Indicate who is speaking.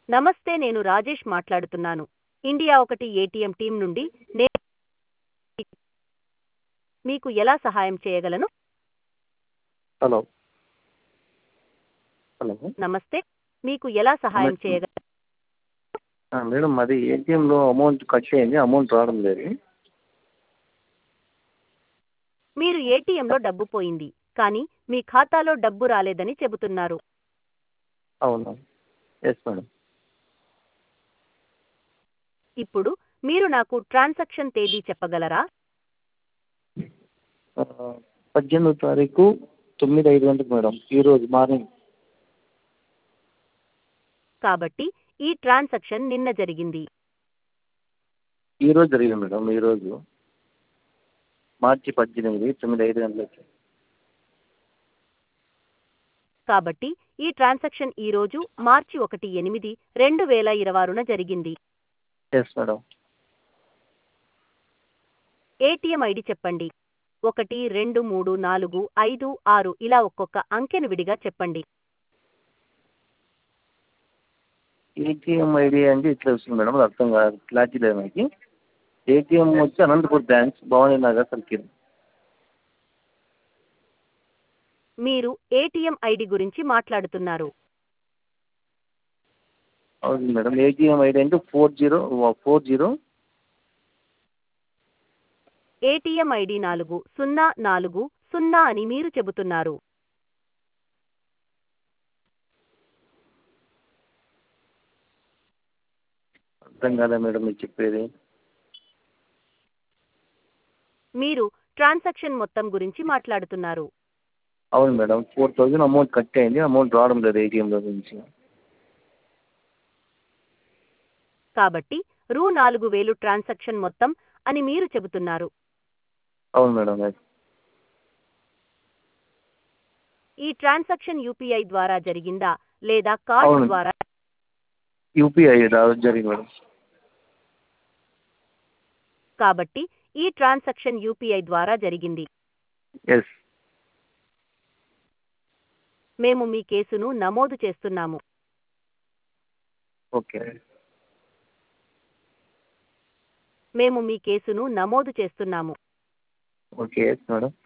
Speaker 1: నమస్తే నేను రాజేష్ మాట్లాడుతున్నాను ఇండియా ఒకటి ఏటీఎం టీం నుండి నేను మీకు ఎలా సహాయం చేయగలను
Speaker 2: హలో హలో
Speaker 1: నమస్తే మీకు ఎలా సహాయం
Speaker 2: నమస్తే.
Speaker 1: చేయగలను
Speaker 2: ఆ, మేడం అది ఏటీఎంలో అమౌంట్ కట్ అయింది అమౌంట్ రావడం లేదు
Speaker 1: మీరు ఏటీఎంలో డబ్బు పోయింది కానీ మీ ఖాతాలో డబ్బు రాలేదని చెబుతున్నారు
Speaker 2: అవును ఎస్ మేడం
Speaker 1: ఇప్పుడు మీరు నాకు ట్రాన్సాక్షన్ తేదీ చెప్పగలరా
Speaker 2: ఆ, పద్దెనిమిదో తారీఖు తొమ్మిది ఐదు గంటలకు మేడం ఈరోజు మార్నింగ్
Speaker 1: కాబట్టి ఈ ట్రాన్సాక్షన్ నిన్న జరిగింది
Speaker 2: ఈరోజు జరిగింది మేడం ఈరోజు మార్చి పద్దెనిమిది తొమ్మిది ఐదు గంటలకి
Speaker 1: కాబట్టి ఈ ట్రాన్సాక్షన్ ఈ రోజు మార్చి ఒకటి ఎనిమిది రెండు వేల ఇరవైన జరిగింది
Speaker 2: ఎస్ మేడం
Speaker 1: ఏటీఎం ఐడి చెప్పండి ఒకటి రెండు మూడు నాలుగు ఐదు ఆరు ఇలా ఒక్కొక్క అంకెను విడిగా చెప్పండి
Speaker 2: ఏటీఎం ఐడి అంటే ఇట్లా వస్తుంది మేడం అది అర్థం కాదు క్లారిటీ లేదు మనకి ఏటీఎం వచ్చి అనంతపూర్ బ్రాంచ్ భవానీ నగర్ సర్కిల్
Speaker 1: మీరు ఏటీఎం ఐడి గురించి మాట్లాడుతున్నారు
Speaker 2: అవును మేడం ఏటీఎం ఐడి అంటే four zero four zero
Speaker 1: ATM ID నాలుగు సున్నా నాలుగు సున్నా అని మీరు చెబుతున్నారు
Speaker 2: అర్థం కాదా మేడం మీరు చెప్పేది
Speaker 1: మీరు ట్రాన్సాక్షన్ మొత్తం గురించి మాట్లాడుతున్నారు
Speaker 2: అవును madam four thousand amount cut అయింది అమౌంట్ రావడం లేదు ఏటీఎంలో నుంచి
Speaker 1: కాబట్టి రూ నాలుగు వేలు ట్రాన్సాక్షన్ మొత్తం అని మీరు చెబుతున్నారు
Speaker 2: అవును మేడం ఎస్
Speaker 1: ఈ ట్రాన్సాక్షన్ యూపీఐ ద్వారా జరిగిందా లేదా కార్డు
Speaker 2: అవును.
Speaker 1: ద్వారా
Speaker 2: యూపీఐ జరిగింది మేడం
Speaker 1: కాబట్టి ఈ ట్రాన్సాక్షన్ యూపీఐ ద్వారా జరిగింది
Speaker 2: ఎస్
Speaker 1: మేము మీ కేసును నమోదు చేస్తున్నాము
Speaker 2: ఓకే
Speaker 1: మేము మీ కేసును నమోదు చేస్తున్నాము
Speaker 2: ఓకే ఎస్ మేడం